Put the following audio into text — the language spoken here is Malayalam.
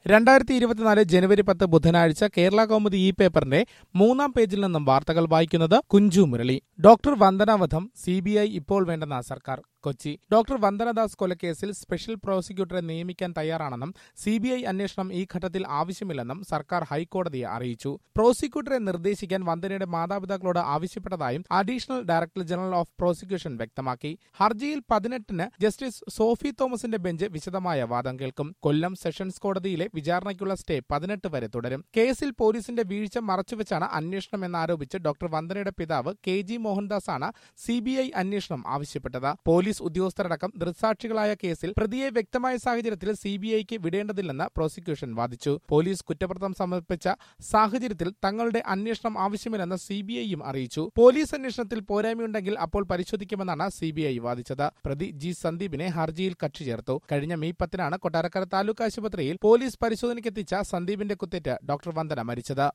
രണ്ടായിരത്തി ഇരുപത്തിനാല് ജനുവരി പത്ത് ബുധനാഴ്ച കേരള കൗമുദി ഈ പേപ്പറിന്റെ മൂന്നാം പേജിൽ നിന്നും വാർത്തകൾ വായിക്കുന്നത് കുഞ്ചു മുരളി ഡോക്ടർ വന്ദനാവധം സി ബി ഐ ഇപ്പോൾ വേണ്ടെന്ന സർക്കാർ കൊച്ചി ഡോക്ടർ വന്ദനദാസ് കൊലക്കേസിൽ സ്പെഷ്യൽ പ്രോസിക്യൂട്ടറെ നിയമിക്കാൻ തയ്യാറാണെന്നും സി ബി ഐ അന്വേഷണം ഈ ഘട്ടത്തിൽ ആവശ്യമില്ലെന്നും സർക്കാർ ഹൈക്കോടതിയെ അറിയിച്ചു പ്രോസിക്യൂട്ടറെ നിർദ്ദേശിക്കാൻ വന്ദനയുടെ മാതാപിതാക്കളോട് ആവശ്യപ്പെട്ടതായും additional director general of prosecution വ്യക്തമാക്കി ഹർജിയിൽ പതിനെട്ടിന് ജസ്റ്റിസ് സോഫി തോമസിന്റെ ബെഞ്ച് വിശദമായ വാദം കേൾക്കും കൊല്ലം സെഷൻസ് കോടതിയിലെ വിചാരണയ്ക്കുള്ള സ്റ്റേ പതിനെട്ട് വരെ തുടരും കേസിൽ പോലീസിന്റെ വീഴ്ച മറച്ചുവെച്ചാണ് അന്വേഷണം എന്നാരോപിച്ച് ഡോക്ടർ വന്ദനയുടെ പിതാവ് കെ ജി മോഹൻദാസാണ് സി ബി ഐ അന്വേഷണം ആവശ്യപ്പെട്ടത് പോലീസ് ഉദ്യോഗസ്ഥരടക്കം ദൃക്സാക്ഷികളായ കേസിൽ പ്രതിയെ വ്യക്തമായ സാഹചര്യത്തിൽ സി ബി ഐക്ക് വിടേണ്ടതില്ലെന്ന് പ്രോസിക്യൂഷൻ വാദിച്ചു പോലീസ് കുറ്റപത്രം സമർപ്പിച്ച സാഹചര്യത്തിൽ തങ്ങളുടെ അന്വേഷണം ആവശ്യമില്ലെന്ന് സി ബി ഐയും അറിയിച്ചു പോലീസ് അന്വേഷണത്തിൽ പോരായ്മയുണ്ടെങ്കിൽ അപ്പോൾ പരിശോധിക്കുമെന്നാണ് സി ബി ഐ വാദിച്ചത് പ്രതി ജി സന്ദീപിനെ ഹർജിയിൽ കക്ഷി ചേർത്തു കഴിഞ്ഞ മെയ് പത്തിനാണ് കൊട്ടാരക്കര താലൂക്ക് ആശുപത്രിയിൽ പോലീസ് പരിശോധനയ്ക്കെത്തിച്ച സന്ദീപിന്റെ കുത്തേറ്റ് ഡോക്ടർ വന്ദന മരിച്ചത്